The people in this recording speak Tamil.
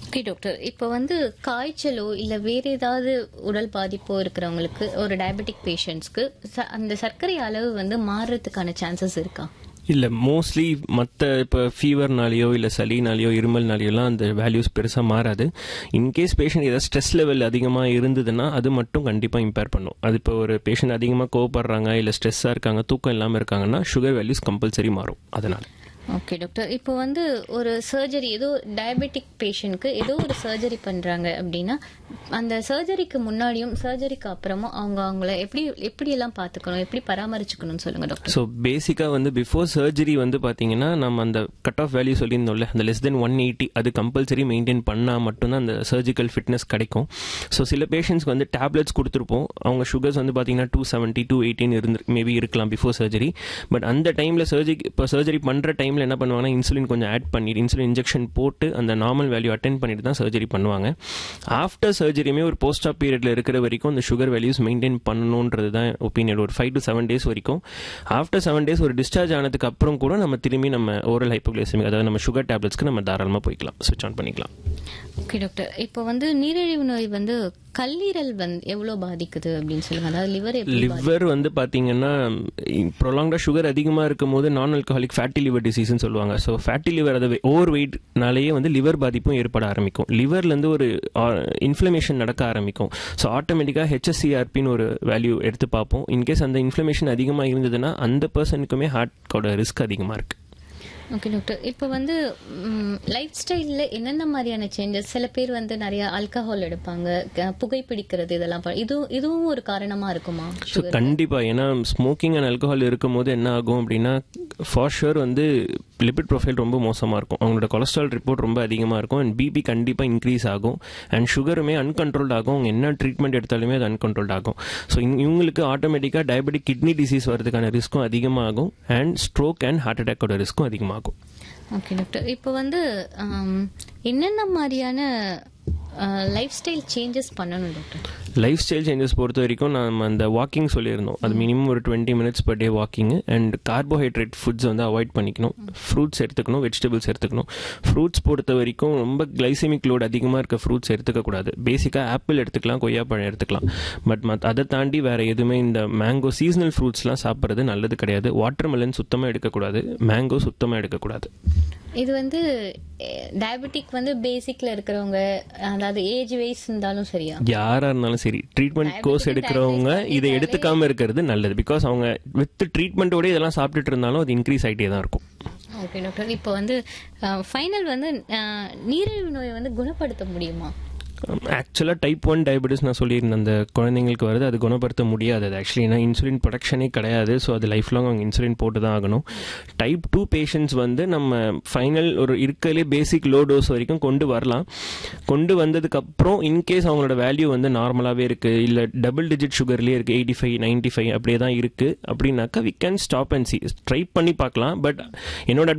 ஓகே டாக்டர் இப்போ வந்து காய்ச்சலோ இல்லை வேற ஏதாவது உடல் பாதிப்போ இருக்கிறவங்களுக்கு ஒரு டயபெட்டிக் பேஷண்ட்ஸ்க்கு அந்த சர்க்கரை அளவு வந்து மாறுறதுக்கான சான்சஸ் இருக்கா இல்லை மோஸ்ட்லி மற்ற இப்போ ஃபீவர்னாலேயோ இல்லை சளினாலேயோ இருமல்னாலேயோலாம் அந்த வேல்யூஸ் பெருசாக மாறாது இன்கேஸ் பேஷண்ட் ஏதாவது ஸ்ட்ரெஸ் லெவல் அதிகமாக இருந்ததுன்னா அது மட்டும் கண்டிப்பாக இம்பேர் பண்ணும் அது இப்போ ஒரு பேஷண்ட் அதிகமாக கோவப்படுறாங்க இல்லை ஸ்ட்ரெஸ்ஸாக இருக்காங்க தூக்கம் இல்லாமல் இருக்காங்கன்னா சுகர் வேல்யூஸ் கம்பல்சரி மாறும் அதனால் ஓகே டாக்டர் இப்போ வந்து ஒரு சர்ஜரி ஏதோ டயபெட்டிக் பேஷண்ட்க்கு ஏதோ ஒரு சர்ஜரி பண்றாங்க அப்படின்னா அந்த சர்ஜரிக்கு முன்னாடியும் சர்ஜரிக்கு அப்புறமும் அவங்க அவங்கள எப்படி எப்படி எல்லாம் பார்த்துக்கணும் எப்படி பராமரிச்சுக்கணும்னு சொல்லுங்க டாக்டர் ஸோ பேசிக்காக வந்து பிஃபோர் சர்ஜரி வந்து பார்த்தீங்கன்னா நம்ம அந்த கட் ஆஃப் வேல்யூ சொல்லியிருந்தோம்ல அந்த லெஸ் தென் ஒன் எயிட்டி அது கம்பல்சரி மெயின்டைன் பண்ணால் மட்டும்தான் அந்த சர்ஜிக்கல் ஃபிட்னஸ் கிடைக்கும் ஸோ சில பேஷண்ட்ஸ்க்கு வந்து டேப்லெட்ஸ் கொடுத்துருப்போம் அவங்க சுகர்ஸ் வந்து பார்த்தீங்கன்னா டூ செவன்ட்டி டூ எயிட்டின் இருந்து மேபி இருக்கலாம் பிஃபோர் சர்ஜரி பட் அந்த டைமில் சர்ஜரி இப்போ சர்ஜரி பண்ணுற டைமில் என்ன பண்ணுவாங்கன்னா இன்சுலின் கொஞ்சம் ஆட் பண்ணிட்டு இன்சுலின் இன்ஜெக்ஷன் போட்டு அந்த நார்மல் வேல்யூ அட்டென்ட் பண்ணிட்டு தான் சர்ஜரி பண்ணுவாங்க ஆஃப்டர் சர்ஜரியுமே ஒரு போஸ்ட் ஆப் பீரியடில் இருக்கிற வரைக்கும் அந்த சுகர் வேல்யூஸ் மெயின்டைன் பண்ணணுன்றது தான் ஒப்பீனியன் ஒரு ஃபைவ் டு செவன் டேஸ் வரைக்கும் ஆஃப்டர் செவன் டேஸ் ஒரு டிஸ்சார்ஜ் ஆனதுக்கு அப்புறம் கூட நம்ம திரும்பி நம்ம ஓரல் ஹைப்போகிளைசமிக் அதாவது நம்ம சுகர் டேப்லெட்ஸ்க்கு நம்ம தாராளமாக போய்க்கலாம் ஸ்விட்ச் ஆன் பண்ணிக்கலாம் ஓகே டாக்டர் இப்போ வந்து நீரிழிவு நோய் வந்து கல்லீரல் வந்து எவ்வளோ பாதிக்குது அப்படின்னு சொல்லுங்க அதாவது லிவர் எப்படி லிவர் வந்து பார்த்தீங்கன்னா ப்ரொலாங்டாக சுகர் அதிகமாக இருக்கும் போது நான் ஆல்கஹாலிக் ஃபேட்டி லிவர் டிசீஸ்னு சொல்லுவாங்க ஸோ ஃபேட்டி லிவர் அது ஓவர் வெயிட்னாலேயே வந்து லிவர் பாதிப்பும் ஏற்பட ஆரம்பிக்கும் லிவர்லேருந்து ஒரு இன்ஃப்ளமேஷன் நடக்க ஆரம்பிக்கும் ஸோ ஆட்டோமேட்டிக்காக ஹெச்எஸ்சிஆர்பின்னு ஒரு வேல்யூ எடுத்து பார்ப்போம் இன்கேஸ் அந்த இன்ஃப்ளமேஷன் அதிகமாக இருந்ததுன்னா அந்த பர்சனுக்குமே ஹார்ட்டோட ரிஸ்க் அதிகமாக இருக்குது ஓகே டாக்டர் இப்போ வந்து லைஃப் ஸ்டைலில் என்னென்ன மாதிரியான சேஞ்சஸ் சில பேர் வந்து நிறைய ஆல்கஹால் எடுப்பாங்க க- புகைப்பிடிக்கிறது இதெல்லாம் ப- இதுவும் இதுவும் ஒரு காரணமா இருக்குமா ஸோ கண்டிப்பாக ஏன்னா ஸ்மோக்கிங் அண்ட் ஆல்கஹால் இருக்கும்போது என்ன ஆகும் அப்படின்னா ஃபார் ஷுர் வந்து லிபிட் ப்ரொஃபைல் ரொம்ப மோசமாக இருக்கும் அவங்களோட கொலஸ்ட்ரால் ரிப்போர்ட் ரொம்ப அதிகமாக இருக்கும் அண்ட் பிபி கண்டிப்பாக இன்க்ரீஸ் ஆகும் அண்ட் சுகருமே அன்கண்ட்ரோல்ட் ஆகும் அவங்க என்ன ட்ரீட்மெண்ட் எடுத்தாலுமே அது அன்கண்ட்ரோல்ட் ஆகும் ஸோ இவங்களுக்கு ஆட்டோமேட்டிக்காக டயபெட்டிக் கிட்னி டிசீஸ் வரதுக்கான ரிஸ்க்கும் அதிகமாகும் அண்ட் ஸ்ட்ரோக் அண்ட் ஹார்ட் அட்டாக்கோட ரிஸ்க்கும் அதிகமாகும் ஓகே டாக்டர் இப்போ வந்து ஆம், என்னென்ன மாதிரியான லைஃப் ஸ்டைல் சேஞ்சஸ் பண்ணணும் டாக்டர் லைஃப் ஸ்டைல் சேஞ்சஸ் பொறுத்த வரைக்கும் நம்ம அந்த வாக்கிங் சொல்லியிருந்தோம் அது மினிமம் ஒரு twenty minutes per day walking and carbohydrate foods வந்து அவாய்ட் பண்ணிக்கணும் ஃப்ரூட்ஸ் எடுத்துக்கணும் வெஜிடபிள்ஸ் எடுத்துக்கணும் ஃப்ரூட்ஸ் பொறுத்த வரைக்கும் ரொம்ப கிளைசமிக் லோட் அதிகமாக இருக்க ஃப்ரூட்ஸ் எடுத்துக்கக்கூடாது பேசிக்காக ஆப்பிள் எடுத்துக்கலாம் கொய்யாப்பழம் எடுத்துக்கலாம் பட் மத் அதை தாண்டி வேற எதுவுமே இந்த மேங்கோ சீசனல் ஃப்ரூட்ஸ்லாம் சாப்பிட்றது நல்லது கிடையாது வாட்டர் மெலன் சுத்தமாக எடுக்கக்கூடாது மேங்கோ சுத்தமாக எடுக்கக்கூடாது இது வந்து டயபெட்டிக் வந்து பேசிக்ல இருக்கிறவங்க அதாவது ஏஜ் வைஸ் இருந்தாலும் சரியா யாரா இருந்தாலும் சரி ட்ரீட்மெண்ட் கோர்ஸ் எடுக்கிறவங்க இதை எடுத்துக்காம இருக்கிறது நல்லது பிகாஸ் அவங்க வித் ட்ரீட்மெண்ட்டோட இதெல்லாம் சாப்பிட்டுட்டு இருந்தாலும் அது இன்க்ரீஸ் ஆகிட்டே தான் இருக்கும் ஓகே டாக்டர் இப்போ வந்து ஃபைனல் வந்து அஹ், நீரிழிவு நோயை வந்து குணப்படுத்த முடியுமா ஆக்சுவலாக டைப் ஒன் டயபெட்டிஸ் நான் சொல்லியிருந்தேன் அந்த குழந்தைங்களுக்கு வருது அது குணப்படுத்த முடியாது அது ஆக்சுவலி ஏன்னா இன்சுலின் ப்ரொடக்ஷனே கிடையாது ஸோ அது லைஃப் லாங் அவங்க இன்சுலின் போட்டு தான் ஆகணும் டைப் டூ பேஷண்ட்ஸ் வந்து நம்ம ஃபைனல் ஒரு இருக்கலே பேசிக் லோ டோஸ் வரைக்கும் கொண்டு வரலாம் கொண்டு வந்ததுக்கப்புறம் இன்கேஸ் அவங்களோட வேல்யூ வந்து நார்மலாகவே இருக்குது இல்லை டபுள் டிஜிட் சுகர்லேயே இருக்குது எயிட்டி ஃபைவ் நைன்ட்டி ஃபைவ் அப்படியே தான் இருக்குது அப்படின்னாக்கா we can stop and see try பண்ணி பார்க்கலாம் பட் என்னோட